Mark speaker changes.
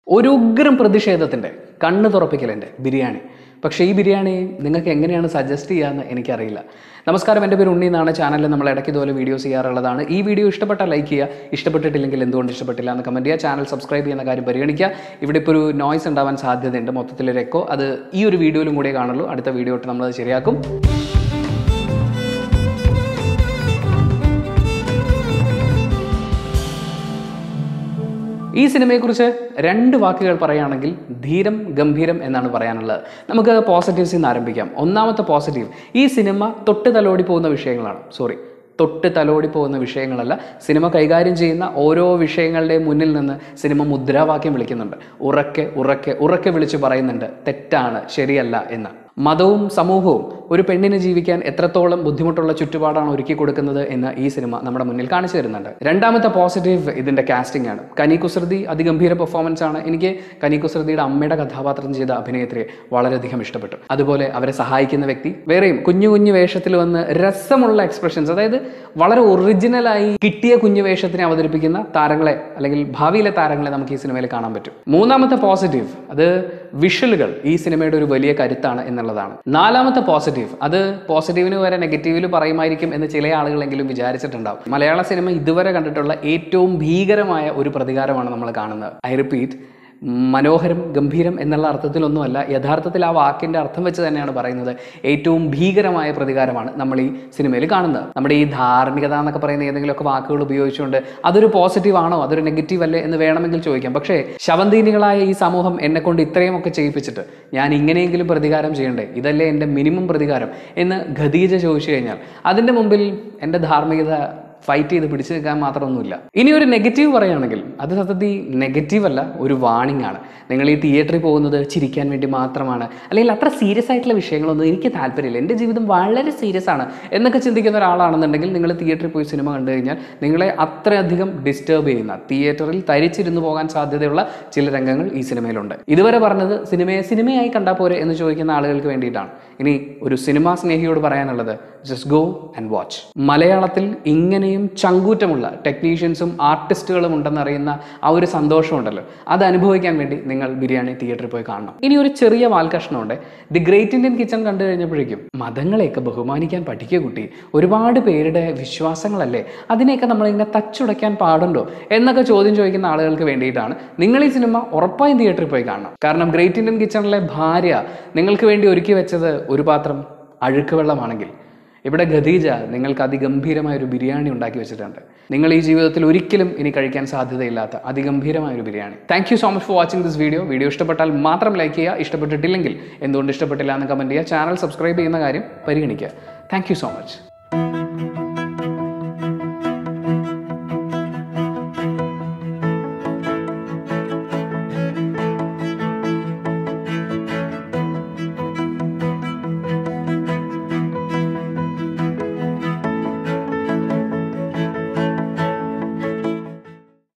Speaker 1: ഒരു ഉഗ്രം പ്രതിഷേധത്തിൻ്റെ കണ്ണ് തുറപ്പിക്കലിൻ്റെ ബിരിയാണി പക്ഷേ ഈ ബിരിയാണി നിങ്ങൾക്ക് എങ്ങനെയാണ് സജസ്റ്റ് ചെയ്യാമെന്ന് എനിക്കറിയില്ല നമസ്കാരം എൻ്റെ പേര് ഉണ്ണി എന്നാണ് ചാനലിൽ നമ്മൾ ഇടയ്ക്ക് ഇതുപോലെ വീഡിയോസ് ചെയ്യാറുള്ളതാണ് ഈ വീഡിയോ ഇഷ്ടപ്പെട്ടാൽ ലൈക്ക് ചെയ്യുക ഇഷ്ടപ്പെട്ടിട്ടില്ലെങ്കിൽ എന്തുകൊണ്ട് ഇഷ്ടപ്പെട്ടില്ല എന്ന് കമൻറ്റ് ചെയ്യുക ചാനൽ സബ്സ്ക്രൈബ് ചെയ്യുന്ന കാര്യം പരിഗണിക്കുക ഇവിടെ ഇപ്പോൾ ഒരു നോയ്സ് ഉണ്ടാവാൻ സാധ്യതയുണ്ട് മൊത്തത്തിലൊരു എക്കോ അത് ഈ ഒരു വീഡിയോയിലും കൂടെ കാണുള്ളൂ അടുത്ത വീഡിയോ ഇട്ട് നമ്മളത് ശരിയാക്കും ഈ സിനിമയെക്കുറിച്ച് രണ്ട് വാക്കുകൾ പറയുകയാണെങ്കിൽ ധീരം ഗംഭീരം എന്നാണ് പറയാനുള്ളത് നമുക്ക് പോസിറ്റീവ്സിൽ നിന്ന് ആരംഭിക്കാം ഒന്നാമത്തെ പോസിറ്റീവ് ഈ സിനിമ തൊട്ട് തലോടി പോകുന്ന വിഷയങ്ങളാണ് സോറി തൊട്ട് തലോടി പോകുന്ന വിഷയങ്ങളല്ല സിനിമ കൈകാര്യം ചെയ്യുന്ന ഓരോ വിഷയങ്ങളുടെയും മുന്നിൽ നിന്ന് സിനിമ മുദ്രാവാക്യം വിളിക്കുന്നുണ്ട് ഉറക്കെ ഉറക്കെ ഉറക്കെ വിളിച്ച് പറയുന്നുണ്ട് തെറ്റാണ് ശരിയല്ല എന്ന് മതവും സമൂഹവും ഒരു പെണ്ണിന് ജീവിക്കാൻ എത്രത്തോളം ബുദ്ധിമുട്ടുള്ള ചുറ്റുപാടാണ് ഒരുക്കി കൊടുക്കുന്നത് എന്ന് ഈ സിനിമ നമ്മുടെ മുന്നിൽ കാണിച്ചു തരുന്നുണ്ട് രണ്ടാമത്തെ പോസിറ്റീവ് ഇതിന്റെ കാസ്റ്റിംഗ് ആണ് കനി കുസൃതി അതിഗംഭീര പെർഫോമൻസ് ആണ് എനിക്ക് കനി കുസൃതിയുടെ അമ്മയുടെ കഥാപാത്രം ചെയ്ത അഭിനേത്രിയെ വളരെയധികം ഇഷ്ടപ്പെട്ടു അതുപോലെ അവരെ സഹായിക്കുന്ന വ്യക്തി വേറെയും കുഞ്ഞു കുഞ്ഞു വേഷത്തിൽ വന്ന് രസമുള്ള എക്സ്പ്രഷൻസ് അതായത് വളരെ ഒറിജിനലായി കിട്ടിയ കുഞ്ഞു വേഷത്തിനെ അവതരിപ്പിക്കുന്ന താരങ്ങളെ അല്ലെങ്കിൽ ഭാവിയിലെ താരങ്ങളെ നമുക്ക് ഈ സിനിമയിൽ കാണാൻ പറ്റും മൂന്നാമത്തെ പോസിറ്റീവ് അത് വിഷ്വലുകൾ ഈ സിനിമയുടെ ഒരു വലിയ കരുത്താണ് എന്നുള്ളതാണ് നാലാമത്തെ പോസിറ്റീവ് അത് പോസിറ്റീവിന് വരെ നെഗറ്റീവിൽ പറയുമായിരിക്കും എന്ന് ചില ആളുകളെങ്കിലും വിചാരിച്ചിട്ടുണ്ടാവും മലയാള സിനിമ ഇതുവരെ കണ്ടിട്ടുള്ള ഏറ്റവും ഭീകരമായ ഒരു പ്രതികാരമാണ് നമ്മൾ കാണുന്നത് ഐ റിപ്പീറ്റ് മനോഹരം ഗംഭീരം എന്നുള്ള അർത്ഥത്തിലൊന്നുമല്ല യഥാർത്ഥത്തിൽ ആ വാക്കിൻ്റെ അർത്ഥം വെച്ച് തന്നെയാണ് പറയുന്നത് ഏറ്റവും ഭീകരമായ പ്രതികാരമാണ് നമ്മൾ ഈ സിനിമയിൽ കാണുന്നത് നമ്മുടെ ഈ ധാർമ്മികത എന്നൊക്കെ പറയുന്ന ഏതെങ്കിലുമൊക്കെ വാക്കുകൾ ഉപയോഗിച്ചുകൊണ്ട് അതൊരു പോസിറ്റീവ് ആണോ അതൊരു നെഗറ്റീവ് അല്ലേ എന്ന് വേണമെങ്കിൽ ചോദിക്കാം പക്ഷേ ശവന്തീനികളായ ഈ സമൂഹം എന്നെ കൊണ്ട് ഇത്രയുമൊക്കെ ചെയ്യിപ്പിച്ചിട്ട് ഞാൻ ഇങ്ങനെയെങ്കിലും പ്രതികാരം ചെയ്യണ്ടേ ഇതല്ലേ എൻ്റെ മിനിമം പ്രതികാരം എന്ന് ഖദീജ ചോദിച്ചു കഴിഞ്ഞാൽ അതിൻ്റെ മുമ്പിൽ എൻ്റെ ധാർമ്മികത ഫൈറ്റ് ചെയ്ത് പിടിച്ചു നിൽക്കാൻ മാത്രമൊന്നുമില്ല ഇനി ഒരു നെഗറ്റീവ് പറയുകയാണെങ്കിൽ അത് സത്യത്തിൽ നെഗറ്റീവ് അല്ല ഒരു വാണിംഗ് ആണ് നിങ്ങൾ ഈ തിയേറ്ററിൽ പോകുന്നത് ചിരിക്കാൻ വേണ്ടി മാത്രമാണ് അല്ലെങ്കിൽ അത്ര സീരിയസ് ആയിട്ടുള്ള വിഷയങ്ങളൊന്നും എനിക്ക് താല്പര്യമില്ല എൻ്റെ ജീവിതം വളരെ സീരിയസ് ആണ് എന്നൊക്കെ ചിന്തിക്കുന്ന ഒരാളാണെന്നുണ്ടെങ്കിൽ നിങ്ങൾ തിയേറ്ററിൽ പോയി സിനിമ കണ്ടു കഴിഞ്ഞാൽ നിങ്ങളെ അത്രയധികം ഡിസ്റ്റർബ് ചെയ്യുന്ന തിയേറ്ററിൽ തരിച്ചിരുന്നു പോകാൻ സാധ്യതയുള്ള ചില രംഗങ്ങൾ ഈ സിനിമയിലുണ്ട് ഇതുവരെ പറഞ്ഞത് സിനിമയെ സിനിമയായി കണ്ടാൽ പോരെ എന്ന് ചോദിക്കുന്ന ആളുകൾക്ക് വേണ്ടിയിട്ടാണ് ഇനി ഒരു സിനിമാ സ്നേഹിയോട് പറയാനുള്ളത് ജസ്റ്റ് ഗോ ആൻഡ് വാച്ച് മലയാളത്തിൽ ഇങ്ങനെയും ചങ്കൂറ്റമുള്ള ടെക്നീഷ്യൻസും ആർട്ടിസ്റ്റുകളും ഉണ്ടെന്നറിയുന്ന ആ ഒരു സന്തോഷമുണ്ടല്ലോ അത് അനുഭവിക്കാൻ വേണ്ടി നിങ്ങൾ ബിരിയാണി തിയേറ്ററിൽ പോയി കാണണം ഇനി ഒരു ചെറിയ വാൽക്കഷ്ണമുണ്ട് ദി ഗ്രേറ്റ് ഇന്ത്യൻ കിച്ചൺ കണ്ടു കഴിഞ്ഞപ്പോഴേക്കും മതങ്ങളെയൊക്കെ ബഹുമാനിക്കാൻ പഠിക്കുക കുട്ടി ഒരുപാട് പേരുടെ വിശ്വാസങ്ങളല്ലേ അതിനെയൊക്കെ നമ്മളിങ്ങനെ തച്ചുടയ്ക്കാൻ പാടുണ്ടോ എന്നൊക്കെ ചോദ്യം ചോദിക്കുന്ന ആളുകൾക്ക് വേണ്ടിയിട്ടാണ് നിങ്ങൾ ഈ സിനിമ ഉറപ്പായും തിയേറ്ററിൽ പോയി കാണണം കാരണം ഗ്രേറ്റ് ഇന്ത്യൻ കിച്ചണിലെ ഭാര്യ നിങ്ങൾക്ക് വേണ്ടി ഒരുക്കി വെച്ചത് ഒരു പാത്രം അഴുക്ക് വെള്ളമാണെങ്കിൽ ഇവിടെ ഖദീജ നിങ്ങൾക്ക് അതിഗംഭീരമായ ഒരു ബിരിയാണി ഉണ്ടാക്കി വെച്ചിട്ടുണ്ട് നിങ്ങൾ ഈ ജീവിതത്തിൽ ഒരിക്കലും ഇനി കഴിക്കാൻ സാധ്യതയില്ലാത്ത അതിഗംഭീരമായ ഒരു biryani thank you so much for watching this video video ഇഷ്ടപ്പെട്ടാൽ മാത്രം ലൈക്ക് ചെയ്യുക ഇഷ്ടപ്പെട്ടിട്ടില്ലെങ്കിൽ എന്തുകൊണ്ട് ഇഷ്ടപ്പെട്ടില്ല എന്ന് കമൻറ്റ് ചെയ്യുക ചാനൽ സബ്സ്ക്രൈബ് ചെയ്യുന്ന കാര്യം പരിഗണിക്കുക താങ്ക് യു സോ മച്ച്